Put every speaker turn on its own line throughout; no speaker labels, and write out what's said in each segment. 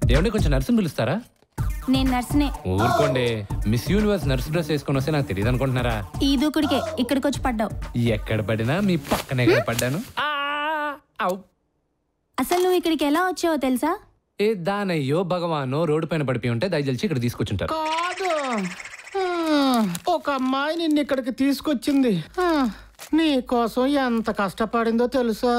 ఏమంటే కొంచెం నర్సుని పిలుస్తారా
నేను నర్సునే
ఊరుకోండి మిస్ యూనివర్స్ నర్స్ డ్రెస్ వేసుకొని వస్తే నాకు తెలియదు అనుకుంటున్నారా
ఈ దూకుడికే ఇక్కడికి వచ్చి పడ్డావు
ఎక్కడ పడినా మీ పక్కనే కదా పడ్డాను ఆ, ఔ.
అసలు నువ్వు ఇక్కడికి ఎలా వచ్చావో తెలుసా
ఏ దానయ్యో భగవానో రోడ్డు పైన పడిపోయి ఉంటే దయచేసి ఇక్కడ తీసుకొచ్చుంటారు
కాదు ఆ, ఒక అమ్మాయి నిన్ను ఇక్కడికి తీసుకొచ్చింది ఆ, నీ కోసం ఎంత కష్టపడిందో తెలుసా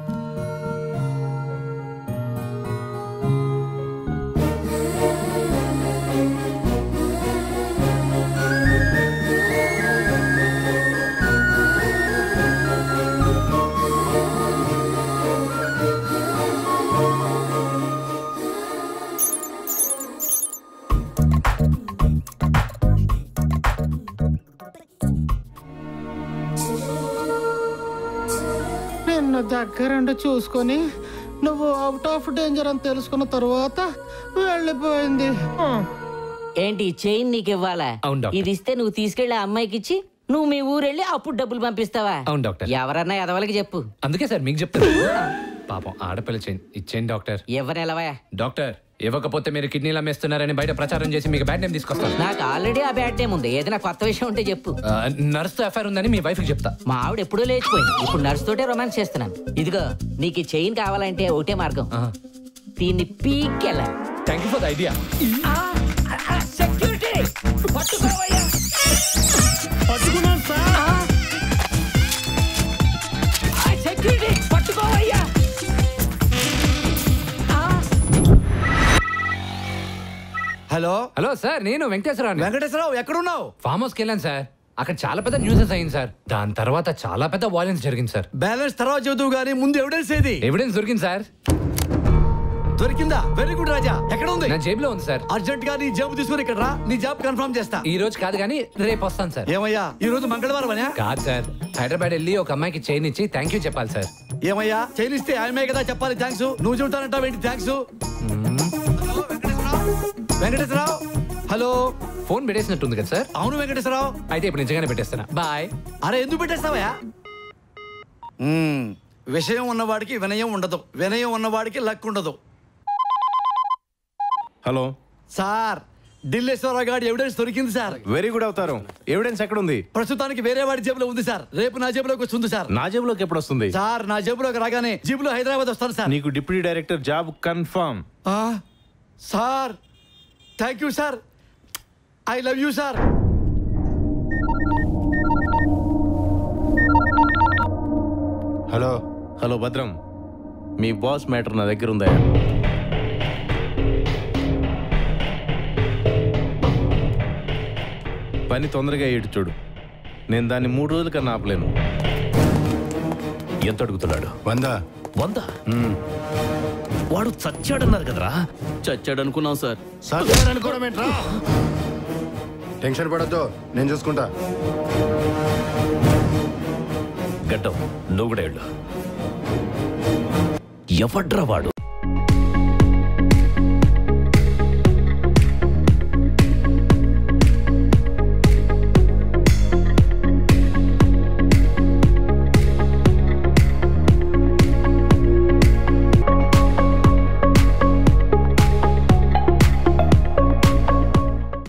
నిన్ను దగ్గరుండి చూసుకొని నువ్వు అవుట్ ఆఫ్ డేంజర్ అని తెలుసుకున్న తర్వాత వెళ్ళిపోయింది ఆ.
ఏంటి ఈ చైన్ నీకు ఇవ్వాలా
అవును, డాక్టర్.
ఇది ఇస్తే నువ్వు తీసుకెళ్లి ఆ అమ్మాయికి ఇచ్చి నువ్వు మీ ఊరెళ్ళి అప్పుడు డబ్బులు పంపిస్తావా
అవును డాక్టర్
ఎవరన్నా ఎదవలకి చెప్పు
అందుకే సార్ మీకు చెప్తాను పాపం ఆడపిల్ల చేయండి ఇచ్చేయండి డాక్టర్
ఎవరెలవా
డాక్టర్ ఇవ్వకపోతే మీరు కిడ్నీలు అమ్మేస్తున్నారని బయట ప్రచారం చేసి మీకు బ్యాడ్ నేమ్ తీసుకొస్తాను
నాకు ఆల్రెడీ ఆ బ్యాడ్ టైం ఉంది ఏదైనా కొత్త విషయం ఉంటే చెప్పు
ఆ, నర్స్తో ఎఫ్ఐఆర్ ఉందని మీ వైఫ్కి చెప్తా
మా ఆవిడ ఎప్పుడూ లేచిపోయింది ఇప్పుడు నర్స్ తోటే రొమాన్స్ చేస్తున్నాను ఇదిగో నీకు ఈ చైన్ కావాలంటే ఒకటే మార్గం దీన్ని పీకెళ్ళ
thank you for the idea
security పట్టుకోవయ్యా
పట్టుకున్నాను సార్
సెక్యూరిటీ పట్టుకోవయ్యా
హలో
హలో సార్ నేను వెంకటేశ్వరరావు
వెంకటేశ్వరరావు ఎక్కడున్నావు
ఫామ్ హౌస్కి వెళ్ళాను సార్ అక్కడ చాలా పెద్ద న్యూసెస్ అయింది సార్ దాని తర్వాత చాలా పెద్ద వాయిలెన్స్ జరిగింది సార్
బ్యాలెన్స్ తర్వాత చదువు గానీ ముందు ఎవిడెన్స్ ఏది
ఎవిడెన్స్ దొరికింది సార్
దొరికిందా వెరీ గుడ్ రాజా ఎక్కడ ఉంది
నా జేబులో ఉంది సార్
అర్జెంట్ గా నీ జాబ్ తీసుకుని ఇక్కడ రా నీ జాబ్ కన్ఫర్మ్ చేస్తా
ఈ రోజు కాదు కానీ రేపు వస్తాను సార్
ఏమయ్యా ఈ రోజు మంగళవారం అనే
కాదు సార్ హైదరాబాద్ వెళ్ళి ఒక అమ్మాయికి చైన్ ఇచ్చి థ్యాంక్ యూ చెప్పాలి సార్
ఏమయ్యా చైనిస్తే ఆయమే కదా చెప్పాలి థ్యాంక్స్ నువ్వు చెబుతానంటావు ఏంటి థ్యాంక్స్ వెంకటేశ్వరరావు హలో
ఫోన్ పెట్టేసినట్టుంది కదా సార్
అవును వెంకటేశ్వరరావు
అయితే ఇప్పుడు నిజంగానే పెట్టేస్తాను బాయ్
అరే ఎందుకు పెట్టేస్తావయ్యా మ్మ్. విషయం ఉన్నవాడికి వినయం ఉండదు వినయం ఉన్నవాడికి లక్ ఉండదు
హలో
సార్ ఢిల్లేశ్వరరావు గారి ఎవిడెన్స్ దొరికింది సార్
వెరీ గుడ్ అవుతారు ఎవిడెన్స్ ఎక్కడ ఉంది
ప్రస్తుతానికి వేరే వాడి జేబులో ఉంది సార్ రేపు నా జేబులోకి వస్తుంది సార్
నా జేబులోకి ఎప్పుడు వస్తుంది
సార్ నా జేబులోకి రాగానే జీబులో హైదరాబాద్ వస్తాను సార్
నీకు డిప్యూటీ డైరెక్టర్ జాబ్ కన్ఫర్మ్
ఆ, sir thank you sir I love you sir
hello hello భద్రం మీ బాస్ మ్యాటర్ నా దగ్గర ఉందా పని తొందరగా ఏడు చూడు నేను దాన్ని మూడు రోజుల కన్నా ఆపలేను
ఎంత అడుగుతున్నాడు
వంద
వంద వాడు చచ్చాడన్నారు కదరా
చచ్చాడు అనుకున్నాం సార్
అనుకోవడం ఏంట్రా టెన్షన్ పడద్దు నేను చూసుకుంటా
గడ్డం నువ్వు కూడా వెళ్ళు ఎవడ్రా వాడు